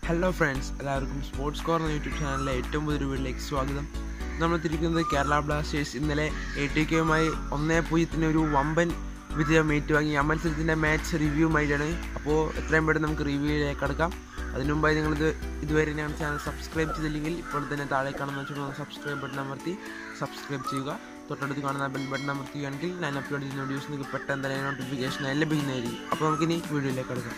hello friends എല്ലാവർക്കും sports core എന്ന YouTube ചാനലിലെ ഏറ്റവും പുതിയൊരു വീട്ടിലേക്ക് സ്വാഗതം നമ്മൾ തിരിക്കുന്നത് കേരള ബ്ലാസ്റ്റേഴ്സ് ഇന്നലെ എ ടി കെയുമായി ഒന്നേ പൂജ്യത്തിന് ഒരു വമ്പൻ വിജയം ഏറ്റുവാങ്ങി ആ മത്സരത്തിൻ്റെ മാച്ച് റിവ്യൂമായിട്ടാണ് അപ്പോൾ എത്രയും പെട്ടെന്ന് നമുക്ക് റിവ്യൂയിലേക്ക് കടക്കാം അതിനു മുമ്പായി നിങ്ങളിത് ഇതുവരെ ഞങ്ങളുടെ ചാനൽ സബ്സ്ക്രൈബ് ചെയ്തില്ലെങ്കിൽ ഇപ്പോൾ തന്നെ താഴെ കാണുന്ന ചുവന്ന സബ്സ്ക്രൈബ് ബട്ടൺ അമർത്തി സബ്സ്ക്രൈബ് ചെയ്യുക തൊട്ടടുത്ത് കാണുന്ന ബെൽ ബട്ടൺ അമർത്തുകയാണെങ്കിൽ ഞാൻ അപ്ലോഡ് ചെയ്യുന്ന വീഡിയോസ് നിങ്ങൾക്ക് പെട്ടെന്ന് തന്നെ നോട്ടിഫിക്കേഷൻ ലഭിക്കുന്നതായിരിക്കും അപ്പോൾ നമുക്കിനി വീഡിയോയിലേക്ക് കടക്കാം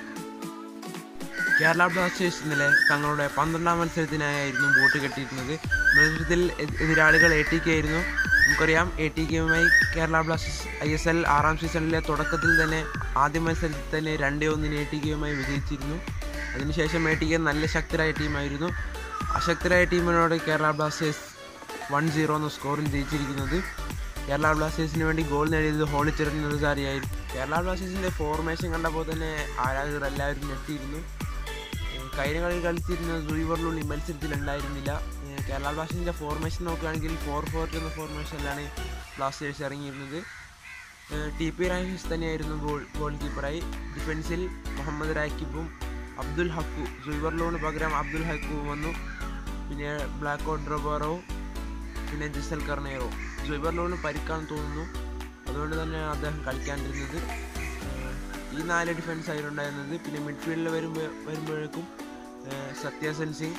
കേരള ബ്ലാസ്റ്റേഴ്സ് ഇന്നലെ തങ്ങളുടെ പന്ത്രണ്ടാം മത്സരത്തിനായിരുന്നു ബോട്ട് കെട്ടിയിരുന്നത് മത്സരത്തിൽ എ- എതിരാളികൾ എ ടി കെ ആയിരുന്നു നമുക്കറിയാം എ ടി കെയുമായി Kerala Blasters I S L ആറാം സീസണിലെ തുടക്കത്തിൽ തന്നെ ആദ്യ മത്സരത്തിൽ തന്നെ രണ്ടേ ഒന്നിന് എ ടി കെയുമായി വിജയിച്ചിരുന്നു അതിനുശേഷം എ ടി കെ നല്ല ശക്തരായ ടീമായിരുന്നു അശക്തരായ ടീമിനോട് കേരള ബ്ലാസ്റ്റേഴ്സ് വൺ സീറോ എന്ന സ്കോറിൽ ജയിച്ചിരിക്കുന്നത് കേരള ബ്ലാസ്റ്റേഴ്സിന് വേണ്ടി ഗോൾ നേടിയത് ഹോളിച്ചെറിൻ നിർസാരിയായിരുന്നു കേരള ബ്ലാസ്റ്റേഴ്സിൻ്റെ ഫോർമേഷൻ കണ്ടപ്പോൾ തന്നെ ആരാധകർ എല്ലാവരും ഞെട്ടിയിരുന്നു ഏഹ് കഴിഞ്ഞ കളിയിൽ കളിച്ചിരുന്ന സൂയിവർലുൾ ഈ മത്സരത്തിൽ ഉണ്ടായിരുന്നില്ല ഏഹ് കേരള ബ്ലാസ്റ്റേഴ്സിൻ്റെ ഫോർമേഷൻ നോക്കുകയാണെങ്കിൽ ഫോർ ഫോർ എന്ന ഫോർമേഷനിലാണ് ബ്ലാസ്റ്റേഴ്സ് ഇറങ്ങിയിരുന്നത് ഏഹ് ടി പി രാജേഷ് തന്നെയായിരുന്നു ഗോൾ ഗോൾ കീപ്പറായി ഡിഫൻസിൽ മുഹമ്മദ് റാക്കിബും അബ്ദുൽ ഹക്കു സൂയിവർലോണ് പകരം അബ്ദുൽ ഹക്കു വന്നു പിന്നെ ബ്ലാക്ക് ഡ്രബറോ പിന്നെ ജിസൽ കർണേറോ സൂയിവർലോണ് പരിക്കാൻ തോന്നുന്നു അതുകൊണ്ട് തന്നെ അദ്ദേഹം കളിക്കാണ്ടിരുന്നത് ഏഹ് ഈ നാല് ഡിഫൻസ് ആയിട്ടുണ്ടായിരുന്നത് പിന്നെ മിഡ്ഫീൽഡിൽ വരുമ്പോൾ വരുമ്പോഴേക്കും ഏഹ് സത്യസൻ സിംഗ്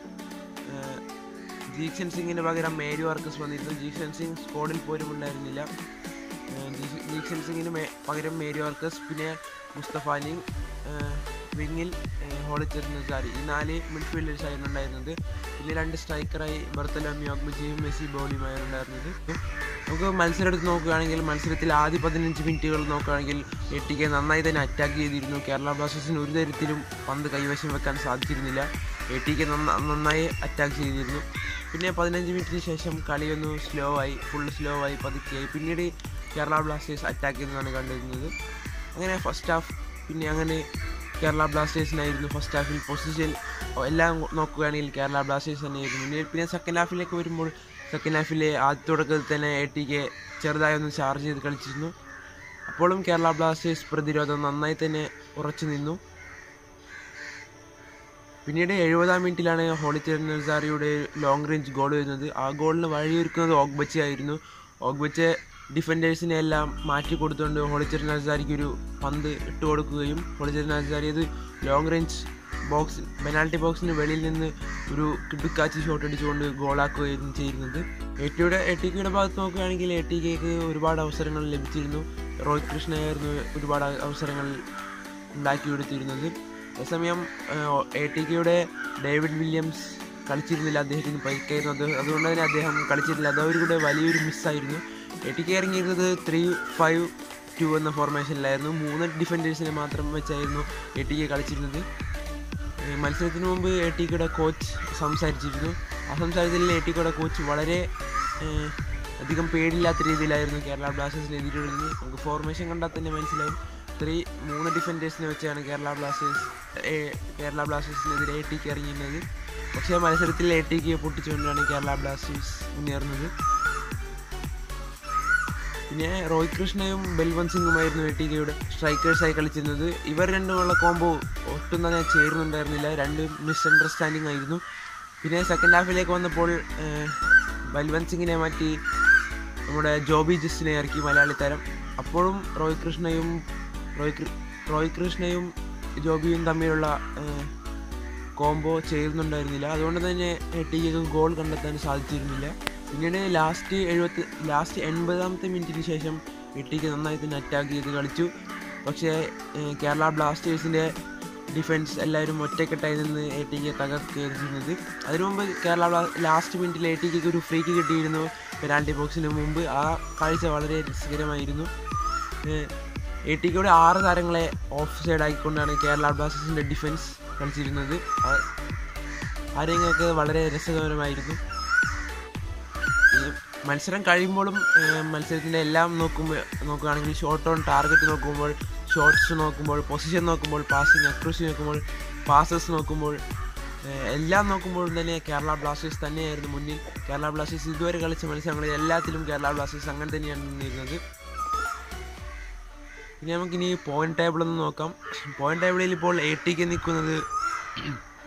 ഏഹ് ജീക്ഷൻ സിംഗിന് പകരം മേരി വർക്കസ് വന്നിരുന്നു ജീക്ഷൻ സിംഗ് സ്ക്വാഡിൽ പോലും ഉണ്ടായിരുന്നില്ല ഏഹ് ജീ- ജീക്ഷൻ സിംഗിന് മേ- പകരം മേരി വർക്കസ് പിന്നെ മുസ്തഫ അലി ഏഹ് വിങ്ങിൽ ഹോളിച്ചെറിന് സാരി ഈ നാല് മിഡ്ഫീൽഡേഴ്സ് ആയിരുന്നു ഉണ്ടായിരുന്നത് പിന്നെ രണ്ട് സ്ട്രൈക്കറായി ബർത്തലോമി ഒഗ്ബജിയും മെസ്സി ബോളിയുമായിരുന്നു ഉണ്ടായിരുന്നത് നമുക്ക് മത്സരം എടുത്ത് നോക്കുകയാണെങ്കിൽ മത്സരത്തിൽ ആദ്യ പതിനഞ്ച് മിനിറ്റുകൾ നോക്കുകയാണെങ്കിൽ എ ടി കെ നന്നായി തന്നെ അറ്റാക്ക് ചെയ്തിരുന്നു കേരള ബ്ലാസ്റ്റേഴ്സിന് ഒരു തരത്തിലും പന്ത് കൈവശം വെക്കാൻ സാധിച്ചിരുന്നില്ല എ ടി കെ നന്നായി അറ്റാക്ക് ചെയ്തിരുന്നു പിന്നെ പതിനഞ്ച് മിനിറ്റിന് ശേഷം കളിയൊന്ന് സ്ലോ ആയി ഫുൾ സ്ലോ ആയി പതുക്കെയായി പിന്നീട് കേരള ബ്ലാസ്റ്റേഴ്സ് അറ്റാക്ക് ചെയ്യുന്നതാണ് കണ്ടിരുന്നത് അങ്ങനെ ഫസ്റ്റ് ഹാഫ് പിന്നെ അങ്ങനെ കേരള ബ്ലാസ്റ്റേഴ്സിനായിരുന്നു ഫസ്റ്റ് ഹാഫിൽ പൊസിഷൻ എല്ലാം നോക്കുകയാണെങ്കിൽ കേരള ബ്ലാസ്റ്റേഴ്സ് തന്നെയായിരുന്നു പിന്നെ പിന്നെ സെക്കൻഡ് ഹാഫിലേക്ക് വരുമ്പോൾ സെക്കൻഡ് ഹാഫിലെ ആദ്യ തുടക്കത്തിൽ തന്നെ എ ടി കെ ചെറുതായി ഒന്ന് ചാർജ് ചെയ്ത് കളിച്ചിരുന്നു അപ്പോഴും കേരള ബ്ലാസ്റ്റേഴ്സ് പ്രതിരോധം നന്നായി തന്നെ ഉറച്ചു നിന്നു പിന്നീട് എഴുപതാം മിനിറ്റിലാണ് ഹോളി ചെറുസാറിയുടെ ലോങ് റേഞ്ച് ഗോൾ വരുന്നത് ആ ഗോളിന് വഴിയൊരുക്കുന്നത് ഓഗ്ബച്ചെ ആയിരുന്നു ഓഗ്ബച്ചെ ഡിഫൻഡേഴ്സിനെ എല്ലാം മാറ്റി കൊടുത്തുകൊണ്ട് ഹോളിച്ചെറി നസാരിക്ക് ഒരു പന്ത് ഇട്ട് കൊടുക്കുകയും ഹോളിച്ചെറി നസാരി അത് ലോങ് റേഞ്ച് ബോക്സ് പെനാൽറ്റി ബോക്സിന് വെളിയിൽ നിന്ന് ഒരു കിടുക്കാച്ചി ഷോട്ട് അടിച്ചുകൊണ്ട് ഗോളാക്കുകയും ചെയ്യുന്നത് എ ടിയുടെ എ ടി കെയുടെ ഭാഗത്ത് നോക്കുകയാണെങ്കിൽ എ ടി കെക്ക് ഒരുപാട് അവസരങ്ങൾ ലഭിച്ചിരുന്നു റോഹിത് കൃഷ്ണയായിരുന്നു ഒരുപാട് അവസരങ്ങൾ ഉണ്ടാക്കി കൊടുത്തിരുന്നത് അതേസമയം എ ടി കെയുടെ ഡേവിഡ് വില്യംസ് കളിച്ചിരുന്നില്ല അദ്ദേഹത്തിന് പരിക്കായിരുന്നു അത് അതുകൊണ്ട് തന്നെ അദ്ദേഹം കളിച്ചിരുന്നില്ല അത് അവരുടെ വലിയൊരു മിസ്സായിരുന്നു എ ടി കെ ഇറങ്ങിയിരുന്നത് ത്രീ ഫൈവ് ടു എന്ന ഫോർമേഷനിലായിരുന്നു മൂന്ന് ഡിഫൻഡേഴ്സിനെ മാത്രം വെച്ചായിരുന്നു എ ടി കെ കളിച്ചിരുന്നത് ഏഹ് മത്സരത്തിന് മുമ്പ് എ ടി കെയുടെ കോച്ച് സംസാരിച്ചിരുന്നു ആ സംസാരത്തിൽ എ ടി കെയുടെ കോച്ച് വളരെ ഏഹ്, അധികം പേടില്ലാത്ത രീതിയിലായിരുന്നു കേരള ബ്ലാസ്റ്റേഴ്സിനെ എതിരിടുന്നത് നമുക്ക് ഫോർമേഷൻ കണ്ടാൽ തന്നെ മനസ്സിലാവും ത്രീ മൂന്ന് ഡിഫൻഡേഴ്സിനെ വെച്ചാണ് കേരള ബ്ലാസ്റ്റേഴ്സ് ഏഹ്, കേരള ബ്ലാസ്റ്റേഴ്സിനെതിരെ എ ടി കെ ഇറങ്ങിയിരുന്നത് പക്ഷേ മത്സരത്തിൽ എ ടി കെ പൊട്ടിച്ചുകൊണ്ടാണ് കേരള ബ്ലാസ്റ്റേഴ്സ് മുന്നേറുന്നത് പിന്നെ റോഹിത് കൃഷ്ണയും ബൽവന്ത് സിംഗുമായിരുന്നു എ ടി കെയുടെ സ്ട്രൈക്കേഴ്സായി കളിച്ചിരുന്നത് ഇവർ രണ്ടുമുള്ള കോംബോ ഒട്ടും തന്നെ ചേരുന്നുണ്ടായിരുന്നില്ല രണ്ട് മിസ് അണ്ടർസ്റ്റാൻഡിങ് ആയിരുന്നു പിന്നെ സെക്കൻഡ് ഹാഫിലേക്ക് വന്നപ്പോൾ ഏഹ്, ബൽവന്ത് സിംഗിനെ മാറ്റി നമ്മുടെ ജോബി ജസ്റ്റിനെ ഇറക്കി മലയാളി താരം അപ്പോഴും റോഹിത് കൃഷ്ണയും റോഹിത് കൃ- റോഹിത് കൃഷ്ണയും ജോബിയും തമ്മിലുള്ള ഏഹ്, കോംബോ ചേരുന്നുണ്ടായിരുന്നില്ല അതുകൊണ്ട് തന്നെ എ ടി കെക്ക് ഗോൾ കണ്ടെത്താൻ സാധിച്ചിരുന്നില്ല പിന്നീട് ലാസ്റ്റ് എഴുപത്തി ലാസ്റ്റ് എൺപതാമത്തെ മിനിറ്റിന് ശേഷം എ ടി കെ നന്നായി തന്നെ അറ്റാക്ക് ചെയ്ത് കളിച്ചു പക്ഷേ ഏഹ്, കേരള ബ്ലാസ്റ്റേഴ്സിൻ്റെ ഡിഫൻസ് എല്ലാവരും ഒറ്റക്കെട്ടായി നിന്ന് എ ടി കെ തകർക്കുകയാണ് ചെയ്യുന്നത് അതിനു മുമ്പ് കേരള ബ്ലാ- ലാസ്റ്റ് മിനിറ്റിൽ എ ടി കെക്ക് ഒരു ഫ്രീ കിക്ക് കിട്ടിയിരുന്നു പെനാൽറ്റി ബോക്സിന് മുമ്പ് ആ കാഴ്ച വളരെ രസകരമായിരുന്നു എ ടി കെയുടെ ആറ് താരങ്ങളെ ഓഫ് സൈഡ് ആക്കിക്കൊണ്ടാണ് കേരള ബ്ലാസ്റ്റേഴ്സിൻ്റെ ഡിഫൻസ് കളിച്ചിരുന്നത് ആ- ആ രംഗമൊക്കെ വളരെ രസകരമായിരുന്നു ഈ മത്സരം കഴിയുമ്പോഴും ഏഹ്, മത്സരത്തിൻ്റെ എല്ലാം നോക്കുമ്പോൾ നോക്കുകയാണെങ്കിൽ ഷോട്ട് ഓൺ ടാർഗറ്റ് നോക്കുമ്പോൾ ഷോട്ട്സ് നോക്കുമ്പോൾ പൊസിഷൻ നോക്കുമ്പോൾ പാസിങ് അക്രൂസി നോക്കുമ്പോൾ പാസസ് നോക്കുമ്പോൾ ഏഹ്, എല്ലാം നോക്കുമ്പോഴും തന്നെ കേരള ബ്ലാസ്റ്റേഴ്സ് തന്നെയായിരുന്നു മുന്നിൽ കേരള ബ്ലാസ്റ്റേഴ്സ് ഇതുവരെ കളിച്ച മത്സരങ്ങളിൽ എല്ലാത്തിലും കേരള ബ്ലാസ്റ്റേഴ്സ് അങ്ങനെ തന്നെയാണ് നിന്നിരുന്നത് ഇനി നമുക്കിനി പോയിന്റ് ടേബിൾ ഒന്ന് നോക്കാം പോയിന്റ് ടേബിളിൽ ഇപ്പോൾ എ ടിക്ക് നിൽക്കുന്നത്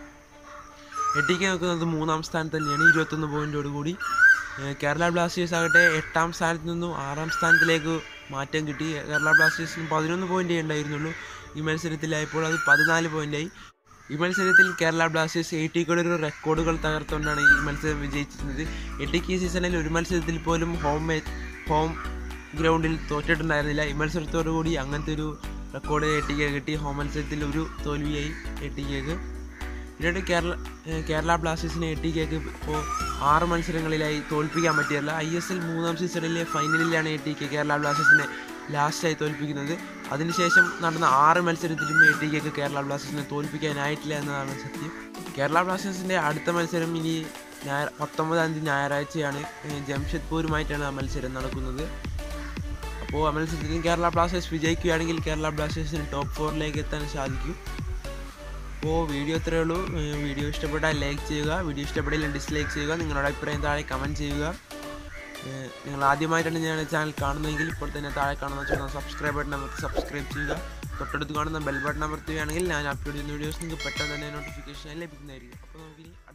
എ ടി കെ നിൽക്കുന്നത് മൂന്നാം സ്ഥാനത്ത് തന്നെയാണ് ഇരുപത്തൊന്ന് പോയിൻറ്റോട് കൂടി ഏഹ് കേരള ബ്ലാസ്റ്റേഴ്സ് ആകട്ടെ എട്ടാം സ്ഥാനത്ത് നിന്നും ആറാം സ്ഥാനത്തിലേക്ക് മാറ്റം കിട്ടി കേരള ബ്ലാസ്റ്റേഴ്സിന് പതിനൊന്ന് പോയിൻ്റേ ഉണ്ടായിരുന്നുള്ളൂ ഈ മത്സരത്തിലായപ്പോൾ അത് പതിനാല് പോയിൻ്റായി ഈ മത്സരത്തിൽ കേരള ബ്ലാസ്റ്റേഴ്സ് എ ടിക്കുടെ ഒരു റെക്കോർഡുകൾ തകർത്തുകൊണ്ടാണ് ഈ മത്സരം വിജയിച്ചിരുന്നത് എ ടിക്ക് ഈ സീസണിൽ ഒരു മത്സരത്തിൽ പോലും ഹോം ഹോം ഗ്രൗണ്ടിൽ തോറ്റിട്ടുണ്ടായിരുന്നില്ല ഈ മത്സരത്തോടു കൂടി അങ്ങനത്തെ ഒരു റെക്കോർഡ് എ ടി കെ കിട്ടി ഹോം മത്സരത്തിൽ ഒരു തോൽവിയായി എ ടി കെക്ക് പിന്നീട് കേരള ഏഹ് കേരള ബ്ലാസ്റ്റേഴ്സിനെ എ ടി കെക്ക് ഇപ്പോൾ ആറ് മത്സരങ്ങളിലായി തോൽപ്പിക്കാൻ പറ്റിയല്ല ഐ എസ് എൽ മൂന്നാം സീസണിലെ ഫൈനലിലാണ് എ ടി കെ കേരള ബ്ലാസ്റ്റേഴ്സിനെ ലാസ്റ്റായി തോൽപ്പിക്കുന്നത് അതിനുശേഷം നടന്ന ആറ് മത്സരത്തിലും എ ടി കെക്ക് കേരള ബ്ലാസ്റ്റേഴ്സിനെ തോൽപ്പിക്കാനായിട്ടില്ല എന്നതാണ് സത്യം കേരള ബ്ലാസ്റ്റേഴ്സിൻ്റെ അടുത്ത മത്സരം ഇനി ഞായർ പത്തൊമ്പതാം തീയതി ഞായറാഴ്ചയാണ് ഏഹ് ജംഷഡ്പൂരുമായിട്ടാണ് ആ മത്സരം നടക്കുന്നത് അപ്പോൾ ആ മത്സരത്തിൽ കേരള ബ്ലാസ്റ്റേഴ്സ് വിജയിക്കുകയാണെങ്കിൽ കേരള ബ്ലാസ്റ്റേഴ്സിന് ടോപ്പ് ഫോറിലേക്ക് എത്താൻ സാധിക്കും അപ്പോൾ വീഡിയോ ഇത്രയേ ഉള്ളൂ ഏഹ് വീഡിയോ ഇഷ്ടപ്പെട്ടാൽ ലൈക്ക് ചെയ്യുക വീഡിയോ ഇഷ്ടപ്പെടില്ല ഡിസ്ലൈക്ക് ചെയ്യുക നിങ്ങളുടെ അഭിപ്രായം താഴെ കമൻറ്റ് ചെയ്യുക ഏഹ് നിങ്ങൾ ആദ്യമായിട്ടാണ് ഞാൻ ചാനൽ കാണുന്നതെങ്കിൽ ഇപ്പോൾ തന്നെ താഴെ കാണുന്ന ചുവന്ന സബ്സ്ക്രൈബ് ബട്ടൺ അമർത്തി സബ്സ്ക്രൈബ് ചെയ്യുക തൊട്ടടുത്ത് കാണുന്ന ബെൽ ബട്ടൺ അമർത്തുകയാണെങ്കിൽ ഞാൻ അപ്ലോഡ് ചെയ്യുന്ന വീഡിയോസ് നിങ്ങൾക്ക് പെട്ടെന്ന് തന്നെ നോട്ടിഫിക്കേഷൻ ലഭിക്കുന്നതായിരിക്കും അപ്പോൾ നമുക്കിനി